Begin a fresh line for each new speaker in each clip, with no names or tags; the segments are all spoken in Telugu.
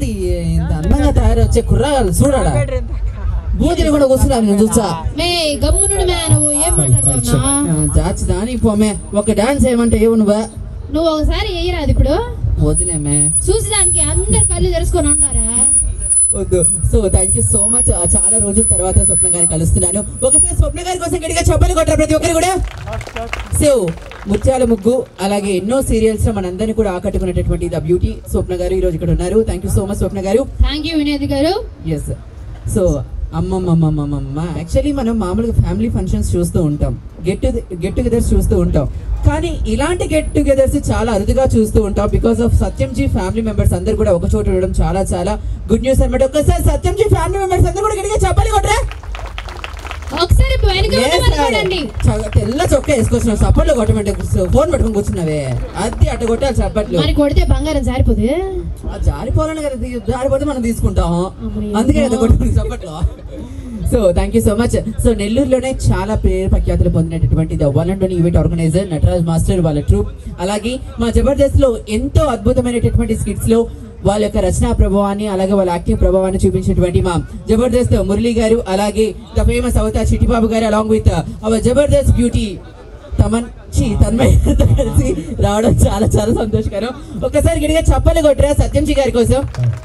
ఇంత అందంగా తయారొచ్చే కుర్రాలు చూడడా బూదిని కూడా కూర్చున్నారు నేను చూసా
మే గమ్మునుడు మే నువ్వు ఏం మాట్లాడుతున్నావు
చాచి దాని పోమే ఒక డాన్స్ ఏమంటే ఏవు నువ్వా
నువ్వు ఒకసారి వేయరాదు ఇప్పుడు
వదిలేమే
చూసేదానికి అందరు కళ్ళు తెరుచుకొని ఉంటారా
వద్దు so thank you so much చాలా రోజుల తర్వాత స్వప్న గారిని కలుస్తున్నాను ఒకసారి స్వప్న గారి కోసం గట్టిగా చెప్పలు కొట్టారు ప్రతి ఒక్కరు కూడా సో ముత్యాల ముగ్గు అలాగే ఎన్నో సీరియల్స్ లో మనందరినీ కూడా ఆకట్టుకునేటటువంటి ద బ్యూటీ స్వప్న గారు ఈ రోజు ఇక్కడ ఉన్నారు thank you so much Swapna గారు
థ్యాంక్ యూ వినోద్ గారు
ఎస్ సో అమ్మమ్మమ్మమ్మమ్మ యాక్చువల్లీ మనం మామూలుగా ఫ్యామిలీ ఫంక్షన్స్ చూస్తూ ఉంటాం గెట్ టు గెట్ టుగెదర్స్ చూస్తూ ఉంటాం కానీ ఇలాంటి గెట్ టుగెదర్స్ చాలా అరుదుగా చూస్తూ ఉంటాం because of Satyamji family members అందరు కూడా ఒక చోట ఉండడం చాలా చాలా గుడ్ న్యూస్ అనమాట ఒక్కసారి సత్యంజీ ఫ్యామిలీ మెంబర్స్ అందరూ కూడా గట్టిగా చెప్పాలి కొట్రా
ఒకసారి వెనక
Yes,
ఉన్న వాళ్ళు
sir.
చూడండి
చ- తెల్ల చొక్కా వేసుకొచ్చినావు సపోర్ట్లో కొట్టమంటే ఫోన్ పట్టుకొని కూర్చున్నావే అది అట్ట కొట్టాలి చప్పట్లు
మరి కొడితే బంగారం జారిపోదు
ఆ జారిపోవాలని కదా తీ- జారిపోతే మనం తీసుకుంటాం
అమ్మయ్య.
అందుకే కదా కొట్టుకుని చప్పట్లో so thank you so much so నెల్లూరులోనే చాలా పేరు ప్రఖ్యాతులు పొందినటువంటి the one and event organiser Nataraj master వాళ్ళ ట్రూప్ అలాగే మా జబర్దస్త్ లో ఎంతో అద్భుతమైనటువంటి స్కిట్స్ లో వాళ్ళ యొక్క రచనా ప్రభావాన్ని అలాగే వాళ్ళ యాక్టింగ్ ప్రభావాన్ని చూపించినటువంటి మా జబర్దస్త్ మురళి గారు అలాగే ద ఫేమస్ అవతార్ చిట్టిబాబు గారు along with our Jabardasth beauty తమన్ చి తన్మయ్ గారితో కలిసి రావడం చాలా చాలా సంతోషకరం ఒకసారి గట్టిగా చప్పలు కొట్టరా సత్యంజీ గారి కోసం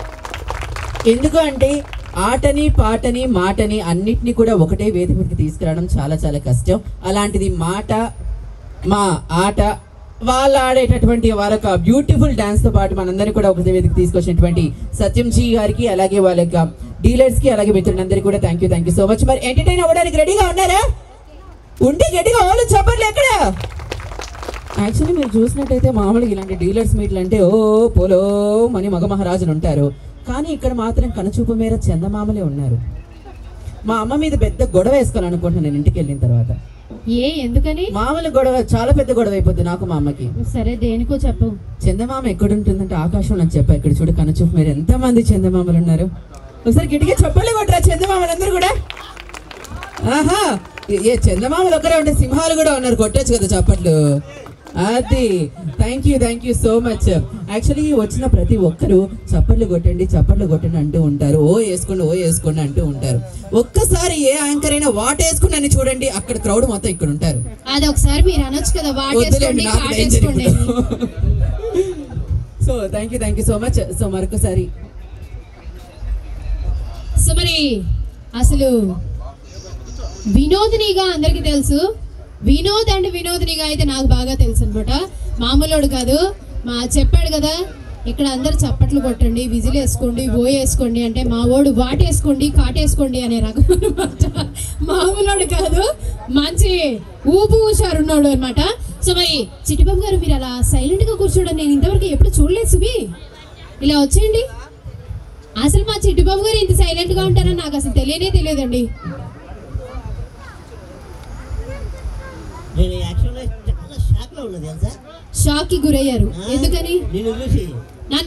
ఎందుకు అంటే ఆటని పాటని మాటని అన్నిటినీ కూడా ఒకటే వేదిక మీదకి తీసుకురావడం చాలా చాలా కష్టం అలాంటిది మాట మా ఆట వాళ్ళు ఆడేటటువంటి వారొక బ్యూటిఫుల్ డాన్స్ తో పాటు మనందరినీ కూడా ఒకటే వేదిక తీసుకొచ్చినటువంటి సత్యం జీ గారికి అలాగే వాళ్ళ యొక్క డీలర్స్ కి అలాగే మిత్రులందరికీ కూడా thank you thank you so much మరి ఎంటర్టైన్ అవ్వడానికి రెడీగా ఉన్నారా ఉంటే గట్టిగా వాళ్ళు చెప్పర్లు ఎక్కడ యాక్చువల్లీ మీరు చూసినట్టయితే మామూలుగా ఇలాంటి డీలర్స్ మీట్లు అంటే ఓ పోలో మని మగ మహారాజులు ఉంటారు కానీ ఇక్కడ మాత్రం కనుచూపు మేర చందమామలే ఉన్నారు మా అమ్మ మీద పెద్ద గొడవ వేసుకోవాలనుకుంటున్నాను నేను ఇంటికి వెళ్ళిన తర్వాత
ఏ ఎందుకని
మామూలు గొడవ చాలా పెద్ద గొడవ అయిపోద్ది నాకు మా అమ్మకి
సరే దేనికో చెప్పు
చందమామ ఎక్కడుంటుందంటే ఆకాశం నాకు చెప్పా ఇక్కడ చూడు కనుచూపు మీరు ఎంతమంది చందమామలు ఉన్నారు ఒకసారి గట్టిగా చెప్పలే కొట్టరా చందమామలందరూ కూడా ఆహా ఏ- ఏ చందమామలు ఒకరే ఉంటే సింహాలు కూడా ఉన్నారు కొట్టొచ్చు కదా చప్పట్లు అది thank you thank you so much actually వచ్చిన ప్రతి ఒక్కరు చప్పట్లు కొట్టండి చప్పట్లు కొట్టండి అంటూ ఉంటారు ఓ వేసుకోండి ఓ వేసుకోండి అంటూ ఉంటారు ఒక్కసారి ఏ యాంకర్ అయినా వాట్ వేసుకోండి అని చూడండి అక్కడ క్రౌడ్ మొత్తం ఇక్కడ ఉంటారు
అది ఒకసారి మీరు అనొచ్చు కదా
వద్దులేండి
వాటేసుకోండి
నాకు danger
కాటేసుకోండి
ఇప్పుడు. So thank you thank you so much so మరొకసారి
సో మరి అసలు వినోదినిగా అందరికీ తెలుసు వినోద్ అండ్ వినోదినిగా అయితే నాకు బాగా తెలుసు అనమాట మామూలోడు కాదు మా చెప్పాడు కదా ఇక్కడ అందరు చప్పట్లు కొట్టండి విజిల్ వేసుకోండి ఓ వేసుకోండి అంటే మా ఓడు వాటేసుకోండి కాటేసుకోండి అనే రకం అనమాట మామూలోడు కాదు మంచి ఊపు హుషారున్నాడు అనమాట సో మరి చిట్టిబాబు గారు మీరు అలా సైలెంట్గా కూర్చోవడం నేను ఇంతవరకు ఎప్పుడు చూడలేదు సుమి ఇలా వచ్చేయండి అసలు మా చిట్టిబాబు గారు ఇంత సైలెంట్ గా ఉంటారని నాకు అసలు తెలియనే తెలియదండి
నేను యాక్చువల్గా చాలా షాక్లో ఉన్నది తెలుసా
షాక్ కి గురయ్యారు ఎందుకని
నేను చూసి
నన్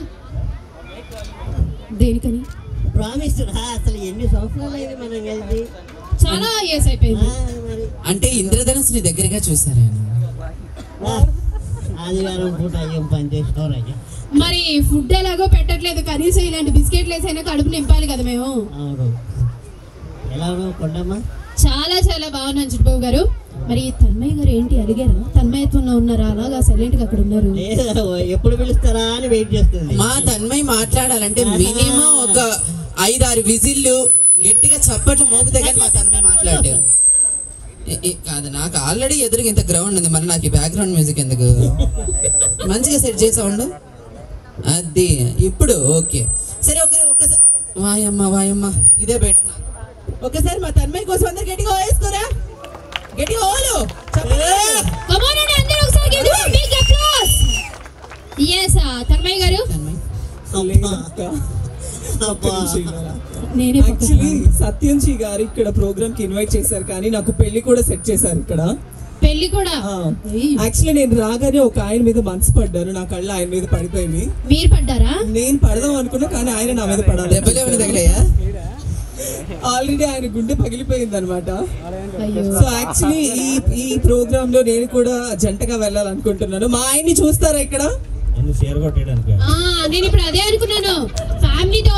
దేనికని
ప్రామిస్ రా అసలు ఎన్ని సంవత్సరాలు అయింది మనం కలిసి
చాలా ఇయర్స్ అయిపోయింది
ఆ, మరి
అంటే ఇంద్రధనుస్సుని దగ్గరగా చూసారు ఆయన
ఆ, ఆదివారం పూట ఏం పని చేసేవారయ్యా
మరి ఫుడ్ ఎలాగో పెట్టట్లేదు కనీసం ఇలాంటి బిస్కెట్లు వేసైనా కడుపు నింపాలి కదా మేము
అవును ఎలా ఉన్నావు కొండమ్మ
చాలా చాలా బాగున్నాను చిట్టుబాబు గారు మరి తన్మయ్య గారు ఏంటి అడిగారా తన్మయత్వంలో ఉన్నారా అలాగా సైలెంట్ గా అక్కడ ఉన్నారు
లేదు ఎప్పుడు పిలుస్తారా అని వెయిట్ చేస్తుంది
మా తన్మయ్ మాట్లాడాలంటే మినిమం ఒక ఐదారు విజిల్లు గట్టిగా చప్పట్లు మోగుతే కానీ మా తన్మయ్ మాట్లాడు ఏ- ఏ- కాదు నాకు ఆల్రెడీ ఎదురుగా ఇంత గ్రౌండ్ ఉంది మరి నాకు ఈ బ్యాక్గ్రౌండ్ మ్యూజిక్ ఎందుకు మంచిగా సెట్ చేసా ఉండు అది ఇప్పుడు ఓకే సరే ఒకరి ఒక్కసారి వాయమ్మ వాయమ్మ ఇదే బెటర్ ఒకసారి మా తన్మయ్ కోసం అందరు గట్టిగా వేసుకోరా గట్టిగా ఓలు చెప్పలే
Come on అండి, అందరూ ఒకసారి give him a big applause. Yes, ah, Tanmayya గారు
తన్మయ్
అబ్బా. అబ్బా.
నేనే
యాక్చువల్లీ
పక్కన
సత్యంజీ గారు ఇక్కడ ప్రోగ్రామ్ కి ఇన్వైట్ చేశారు కానీ నాకు పెళ్లి కూడా సెట్ చేశారు ఇక్కడ
పెళ్లి కూడా ఏయ్,
యాక్చువల్లీ నేను రాగానే ఒక ఆయన మీద మనసు పడ్డాను నా కళ్ళు ఆయన మీద పడిపోయింది
మీరు పడ్డారా
నేను పడదాం అనుకున్నా కానీ ఆయన నా మీద పడాలి
దెబ్బలు ఏమైనా తగిలాయా
ఆల్రెడీ ఆయన గుండె పగిలిపోయింది అనమాట
అయ్యో
సో యాక్చువల్లీ ఈ ఈ ప్రోగ్రామ్ లో నేను కూడా జంటగా వెళ్ళాలనుకుంటున్నాను మా ఆయన్ని చూస్తారా ఇక్కడ
ఎందుకు షేర్ కొట్టేయడానికి
ఆ, నేను ఇప్పుడు అదే అనుకున్నాను ఫ్యామిలీతో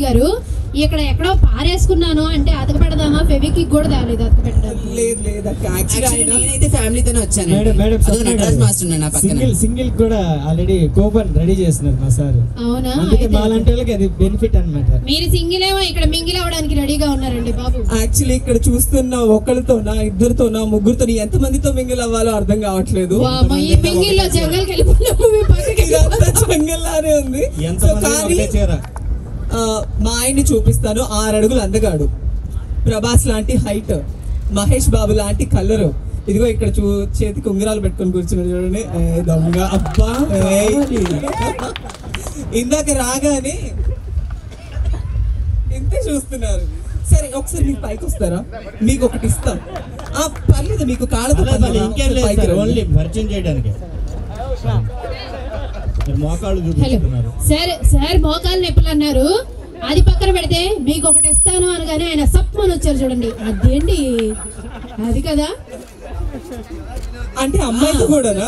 గారు ఇక్కడ ఎక్కడో పారేసుకున్నాను అంటే అతక పెడదామా ఫెవికి కూడా తేలేదు అతక పెట్టడానికి
లేదు లేదు అక్క యాక్చువల్లీ
Actually,
ఆయన
నేనైతే ఫ్యామిలీతోనే వచ్చాను
మేడం మేడం
అదో నటరాజ్ మాస్టర్ ఉన్నాడు నా పక్కన
సింగిల్ సింగిల్ కూడా ఆల్రెడీ కూపన్ రెడీ చేస్తున్నారు మా సార్
అవునా
అందుకే
అయితే
మా లాంటి వాళ్ళకి అది బెనిఫిట్ అన్నమాట
మీరు సింగిల్ ఏమో ఇక్కడ మింగిల్ అవ్వడానికి రెడీగా ఉన్నారండి బాబు
యాక్చువల్లీ ఇక్కడ చూస్తున్న ఒకరితోనా ఇద్దరితోనా ముగ్గురుతో ఎంత మందితో మింగిల్ అవ్వాలో అర్థం కావట్లేదు
వామ్మో, ఈ మింగిల్లో జంగల్కి వెళ్ళిపోయినాము మీ పక్కకి
ఇదంతా జంగల్లానే ఉంది
ఎంత
సో
మంది
కానీ
ఒకటే చీర
ఆ, మా ఆయన్ని చూపిస్తాను ఆరు అడుగులు అందగాడు ప్రభాస్ లాంటి హైట్ మహేష్ బాబు లాంటి కలరు ఇదిగో ఇక్కడ చూ చేతికి ఉంగరాలు పెట్టుకొని కూర్చున్నాడు చూడండి ఏ, దొంగ అబ్బా ఏయ్. ఇందాక రాగానే ఇంతే చూస్తున్నారు సరే ఒకసారి మీకు పైకి వస్తారా మీకు ఒకటి ఇస్తాం ఆ పర్లేదు మీకు కాళ్ళతో
అలా
పర్లేదా?
ఇంకేం లేదు
పైకి
సార్
రండి.
ఓన్లీ పరిచయం చేయడానికి మీరు మోకాళ్ళు
హలో
చూపిస్తున్నారు
సార్ సార్ మోకాలు నొప్పులు అన్నారు అది పక్కన పెడితే మీకు ఒకటి ఇస్తాను అనగానే ఆయన సప్పని వచ్చారు చూడండి అదేంటి అది కదా
అంటే అమ్మాయితో కూడానా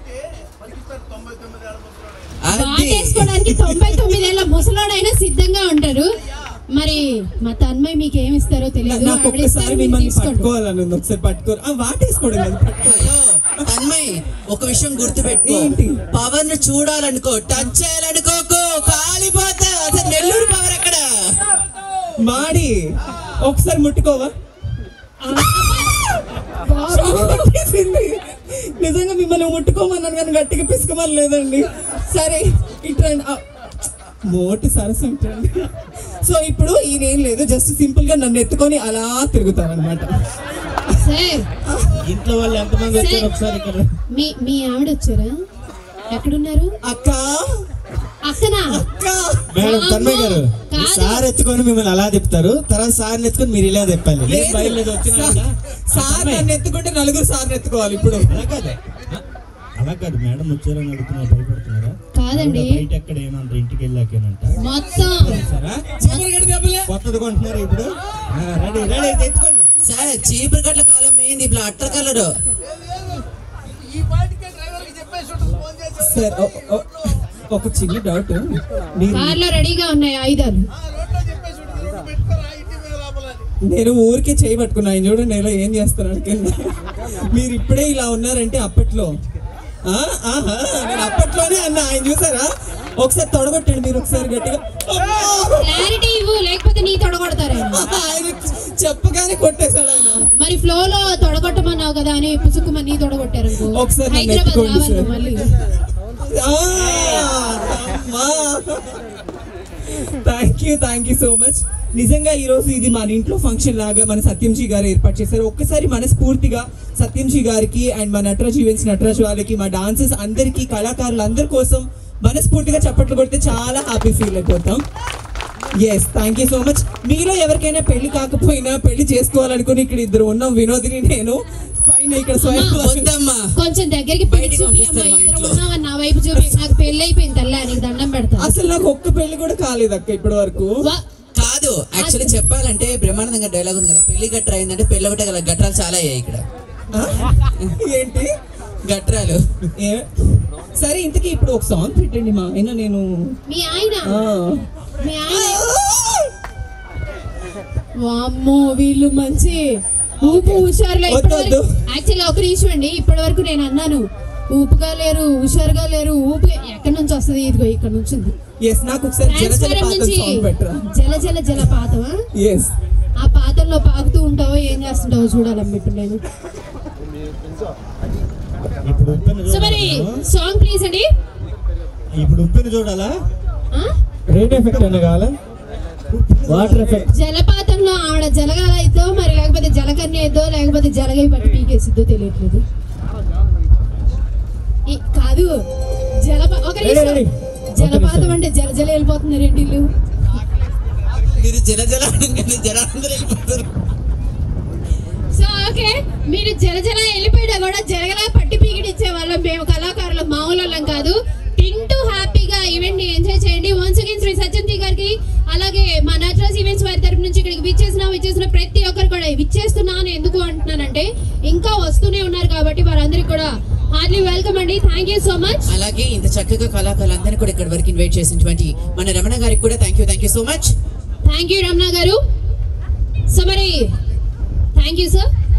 అది
వాటేసుకోవడానికి తొంభై తొమ్మిదేళ్ల ముసలోడైనా సిద్ధంగా ఉంటారు మరి మా తన్మయ్ మీకు ఏమి ఇస్తారో తెలియదు
నాకు
ఆవిడ ఇస్తారు,
ఒక్కసారి
మీరు
మిమ్మల్ని
తీసుకోండి
పట్టుకోవాలని ఉంది ఒకసారి పట్టుకోరు ఆ, వాటేసుకోవడం కాదు, పట్టుకోవాలి.
హలో తన్మయ్ ఒక విషయం గుర్తుపెట్టుకో
ఏంటి?
పవర్ ను చూడాలనుకో టచ్ చేయాలనుకోకు కాలిపోతా అసలు నెల్లూరు పవర్ అక్కడ
మాడి ఒకసారి ముట్టుకోవా
బాబు,
పట్టేసింది. నిజంగా మిమ్మల్ని ముట్టుకోమన్నాను కానీ గట్టిగా పిసుకోమని లేదండి సరే ఇట్రండి ఆ, మోటి సరస్సు ఇట్రండి సో ఇప్పుడు ఈయన ఏం లేదు జస్ట్ సింపుల్ గా నన్ను ఎత్తుకొని అలా తిరుగుతారనమాట
సార్
ఇంట్లో వాళ్ళు ఎంతమంది వచ్చారు ఒకసారి ఇక్కడ
మీ మీ ఆవిడ వచ్చారా ఎక్కడున్నారు
అక్క
అక్కనా
అక్క
మేడం తన్మయ్ గారు ఈ
కాదు.
సార్ ఎత్తుకొని మిమ్మల్ని అలా తిప్పుతారు తర్వాత సార్ ఎత్తుకొని మీరు ఇలా తిప్పాలి లేదు బయలుదేరి వచ్చినాక
సార్ నన్ను ఎత్తుకుంటే నలుగురు సార్ ఎత్తుకోవాలి ఇప్పుడు
అలా కాదు అలా కాదు మేడం వచ్చారని అడుగుతున్నారు భయపడుతున్నారా
కాదండి.
ఆవిడ బయట ఎక్కడ ఏమన్నారు ఇంటికి వెళ్ళాకేనంట
మొత్తం
సరే
చీమరగడ్డ దెబ్బలే.
కొత్తది కొంటున్నారు ఇప్పుడు రెడీ రెడీ తెచ్చుకోండి
సార్ చీపురు గట్ల కాలం పోయింది ఇప్పుడు అట్ట కలరు
సార్ ఓ- ఓ- ఒక చిన్న డౌట్ మీరు
కార్లో రెడీగా ఉన్నాయి ఆయుధాలు
నేను ఊరికే చేయి పట్టుకున్నా ఆయన చూడండి నేను ఏం చేస్తున్నాను కింద మీరు ఇప్పుడే ఇలా ఉన్నారంటే అప్పట్లో ఆ, ఆహా, నేను అప్పట్లోనే అన్నా ఆయన చూసారా ఒకసారి తొడగొట్టండి మీరు ఒకసారి గట్టిగా అమ్మో!
క్లారిటీ ఇవ్వు లేకపోతే నీ తొడగొడతారు ఆయన.
ఆయన చెప్పగానే కొట్టేశాడు ఆయన
మరి ఫ్లో లో తొడగొట్టమన్నావు కదా అని పుసుకుమని నీ తొడగొట్టారు అనుకో.
ఒకసారి నన్ను
హైదరాబాద్
ఎత్తుకోండి
రావాలి
సార్.
మళ్ళీ
thank you thank you so much నిజంగా ఈ రోజు ఇది మన ఇంట్లో ఫంక్షన్ లాగా మన సత్యంజీ గారు ఏర్పాటు చేశారు ఒక్కసారి మనస్ఫూర్తిగా సత్యంజీ గారికి అండ్ మా నటరాజ్ ఈవెంట్స్ నటరాజ్ వాళ్ళకి మా డాన్సర్స్ అందరికీ కళాకారులు అందరి కోసం మనస్ఫూర్తిగా చప్పట్లు కొడితే చాలా హ్యాపీ ఫీల్ అయిపోతాం yes thank you so much మీలో ఎవరికైనా పెళ్లి కాకపోయినా పెళ్లి చేసుకోవాలనుకుని ఇక్కడ ఇద్దరు ఉన్నాం వినోదిని నేను పైన ఇక్కడ స్వయం
వద్దమ్మా
కొంచెం దగ్గరికి పెళ్లి
బయటికి
చూపి
పంపిస్తారు
అమ్మా
మా
ఇద్దరు
ఇంట్లో.
ఉన్నావా నా వైపు చూపి నాకు పెళ్లి అయిపోయింది తల్లా నీకు దండం పెడతా
అసలు నాకు ఒక్క పెళ్లి కూడా కాలేదు అక్క ఇప్పటి వరకు
వా-
కాదు యాక్చువల్లీ చెప్పాలంటే బ్రహ్మానందంగా డైలాగ్ ఉంది కదా పెళ్లి గట్ర అయిందంటే పెళ్ళి ఒకటే గల గట్రాలు చాలా అయ్యాయి ఇక్కడ
ఏంటి
గట్రాలు
ఏ- సరే ఇంతకీ ఇప్పుడు ఒక సాంగ్ పెట్టండి మా ఆయన నేను
మీ ఆయన
ఆ.
మీ ఆయన వామ్మో వీళ్ళు మంచి ఊపు హుషారులో
వద్దు, వద్దు.
యాక్చువల్లీ ఒక నిమిషం అండి ఇప్పటి వరకు నేను అన్నాను ఊపుగా లేరు హుషారుగా లేరు ఊపు ఎక్కడి నుంచి వస్తుంది ఇదిగో ఇక్కడ నుంచి ఉంది
ఎస్ నాకు ఒకసారి జల జల
ట్రాన్స్ఫారం
పాతం
నుంచి
సాంగ్ పెట్టరా
జల జల జల పాతమా
ఎస్
ఆ పాతంలో పాకుతూ ఉంటావో ఏం చేస్తుంటావో చూడాలమ్మ ఇప్పుడు నేను
ఇప్పుడు ఉప్పెన
సో మరి
చూడాలా?
సాంగ్ ప్లీజ్ అండి
ఇప్పుడు ఉప్పెన చూడాలా
ఆ?
రేట్ ఎఫెక్ట్ అన్న కావాలా వాటర్ ఎఫెక్ట్
జలపాతంలో ఆవిడ జలగాల అయిద్దో మరి లేకపోతే జలకన్య అయిద్దో లేకపోతే జలగై పట్టి పీకేసిద్దో తెలియట్లేదు ఈ- కాదు జలపా ఒక
రెడీ,
నిమిషం.
రెడీ.
జలపాతం అంటే జల జల వెళ్ళిపోతుంది రెండిల్లు
మీరు జల జల అనగానే జల అందరూ వెళ్ళిపోతారు
సో ఓకే మీరు జల జల వెళ్ళిపోయినా కూడా జలగలా పట్టి పీకిడిచ్చే వాళ్ళం మేము కళాకారులు మామూలు వాళ్ళం కాదు తింటూ హ్యాపీగా ఈవెంట్ ని ఎంజాయ్ చేయండి వన్స్ అగైన్ శ్రీ సత్యంతి గారికి అలాగే మా నటరాజ్ ఈవెంట్స్ వారి తరపు నుంచి ఇక్కడికి విచ్చేసిన విచ్చేసిన ప్రతి ఒక్కరు కూడా విచ్చేస్తున్నాను ఎందుకు అంటున్నానంటే ఇంకా వస్తూనే ఉన్నారు కాబట్టి వారందరికీ కూడా హార్డ్లీ వెల్కమ్ అండి థ్యాంక్ యూ సో మచ్
అలాగే ఇంత చక్కగా కళాకారులందరినీ కూడా ఇక్కడ వరకు ఇన్వైట్ చేసినటువంటి మన రమణ గారికి కూడా thank you thank you so much
thank you Ramana గారు సో మరి థ్యాంక్ యూ సార్